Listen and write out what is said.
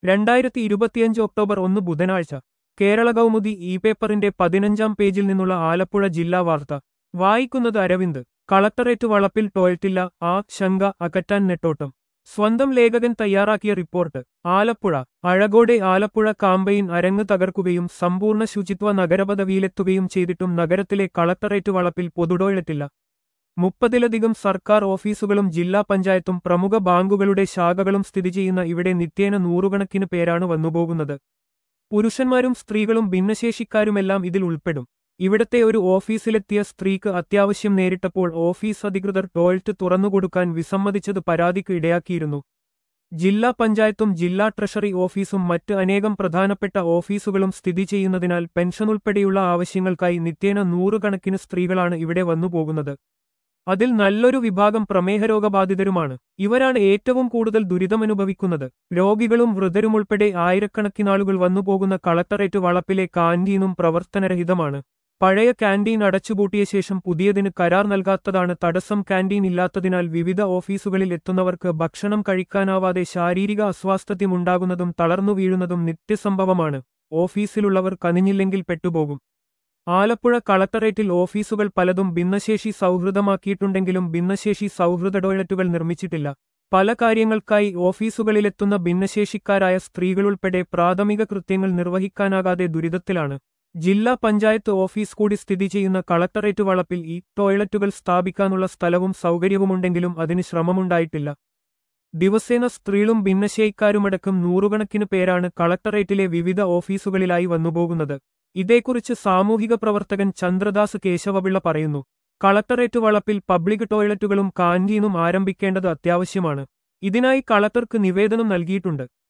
രണ്ടായിരത്തി ഇരുപത്തിയഞ്ച് ഒക്ടോബർ ഒന്ന് ബുധനാഴ്ച കേരള കൗമുദി ഇ പേപ്പറിന്റെ പതിനഞ്ചാം പേജിൽ നിന്നുള്ള ആലപ്പുഴ ജില്ലാ വാർത്ത വായിക്കുന്നത് അരവിന്ദ് കളക്ടറേറ്റ് വളപ്പിൽ ടോയ്ലറ്റില്ല ആ ശങ്ക അകറ്റാൻ നെട്ടോട്ടം സ്വന്തം ലേഖകൻ തയ്യാറാക്കിയ റിപ്പോർട്ട് ആലപ്പുഴ അഴകോടെ ആലപ്പുഴ കാമ്പയിൻ അരങ്ങ് തകർക്കുകയും സമ്പൂർണ്ണ ശുചിത്വ നഗരപദവിയിലെത്തുകയും ചെയ്തിട്ടും നഗരത്തിലെ കളക്ടറേറ്റ് വളപ്പിൽ പൊതുടോയ്ലറ്റില്ല മുപ്പതിലധികം സർക്കാർ ഓഫീസുകളും ജില്ലാ പഞ്ചായത്തും പ്രമുഖ ബാങ്കുകളുടെ ശാഖകളും സ്ഥിതി ചെയ്യുന്ന ഇവിടെ നിത്യേന നൂറുകണക്കിന് പേരാണ് വന്നുപോകുന്നത് പുരുഷന്മാരും സ്ത്രീകളും ഭിന്നശേഷിക്കാരുമെല്ലാം ഇതിൽ ഉൾപ്പെടും ഇവിടത്തെ ഒരു ഓഫീസിലെത്തിയ സ്ത്രീക്ക് അത്യാവശ്യം നേരിട്ടപ്പോൾ ഓഫീസ് അധികൃതർ ടോയ്ലറ്റ് തുറന്നുകൊടുക്കാൻ വിസമ്മതിച്ചത് പരാതിക്ക് ഇടയാക്കിയിരുന്നു ജില്ലാ പഞ്ചായത്തും ജില്ലാ ട്രഷറി ഓഫീസും മറ്റ് അനേകം പ്രധാനപ്പെട്ട ഓഫീസുകളും സ്ഥിതി ചെയ്യുന്നതിനാൽ പെൻഷൻ ഉൾപ്പെടെയുള്ള ആവശ്യങ്ങൾക്കായി നിത്യേന നൂറുകണക്കിന് സ്ത്രീകളാണ് ഇവിടെ വന്നുപോകുന്നത് അതിൽ നല്ലൊരു വിഭാഗം പ്രമേഹരോഗബാധിതരുമാണ് ഇവരാണ് ഏറ്റവും കൂടുതൽ ദുരിതമനുഭവിക്കുന്നത് രോഗികളും വൃതരുമുൾപ്പെടെ ആയിരക്കണക്കിനാളുകൾ വന്നുപോകുന്ന കളക്ടറേറ്റ് വളപ്പിലെ കാന്റീനും പ്രവർത്തനരഹിതമാണ് പഴയ കാന്റീൻ അടച്ചുപൂട്ടിയ ശേഷം പുതിയതിന് കരാർ നൽകാത്തതാണ് തടസ്സം കാന്റീൻ ഇല്ലാത്തതിനാൽ വിവിധ ഓഫീസുകളിൽ എത്തുന്നവർക്ക് ഭക്ഷണം കഴിക്കാനാവാതെ ശാരീരിക അസ്വാസ്ഥ്യമുണ്ടാകുന്നതും തളർന്നു വീഴുന്നതും നിത്യസംഭവമാണ് ഓഫീസിലുള്ളവർ കനിഞ്ഞില്ലെങ്കിൽ പെട്ടുപോകും ആലപ്പുഴ കളക്ടറേറ്റിൽ ഓഫീസുകൾ പലതും ഭിന്നശേഷി സൗഹൃദമാക്കിയിട്ടുണ്ടെങ്കിലും ഭിന്നശേഷി സൗഹൃദ ടോയ്ലറ്റുകൾ നിർമ്മിച്ചിട്ടില്ല പല കാര്യങ്ങൾക്കായി ഓഫീസുകളിലെത്തുന്ന ഭിന്നശേഷിക്കാരായ സ്ത്രീകളുൾപ്പെടെ പ്രാഥമിക കൃത്യങ്ങൾ നിർവഹിക്കാനാകാതെ ദുരിതത്തിലാണ് ജില്ലാ പഞ്ചായത്ത് ഓഫീസ് കൂടി സ്ഥിതി ചെയ്യുന്ന കളക്ടറേറ്റ് വളപ്പിൽ ഈ ടോയ്ലറ്റുകൾ സ്ഥാപിക്കാനുള്ള സ്ഥലവും സൗകര്യവുമുണ്ടെങ്കിലും അതിന് ശ്രമമുണ്ടായിട്ടില്ല ദിവസേന സ്ത്രീകളും ഭിന്നശേഷിക്കാരുമടക്കം നൂറുകണക്കിന് പേരാണ് കളക്ടറേറ്റിലെ വിവിധ ഓഫീസുകളിലായി വന്നുപോകുന്നത് ഇതേക്കുറിച്ച് സാമൂഹിക പ്രവർത്തകൻ ചന്ദ്രദാസ് കേശവപിള്ള പറയുന്നു കളക്ടറേറ്റ് വളപ്പിൽ പബ്ലിക് ടോയ്ലറ്റുകളും കാന്റീനും ആരംഭിക്കേണ്ടത് അത്യാവശ്യമാണ് ഇതിനായി കളക്ടർക്ക് നിവേദനം നൽകിയിട്ടുണ്ട്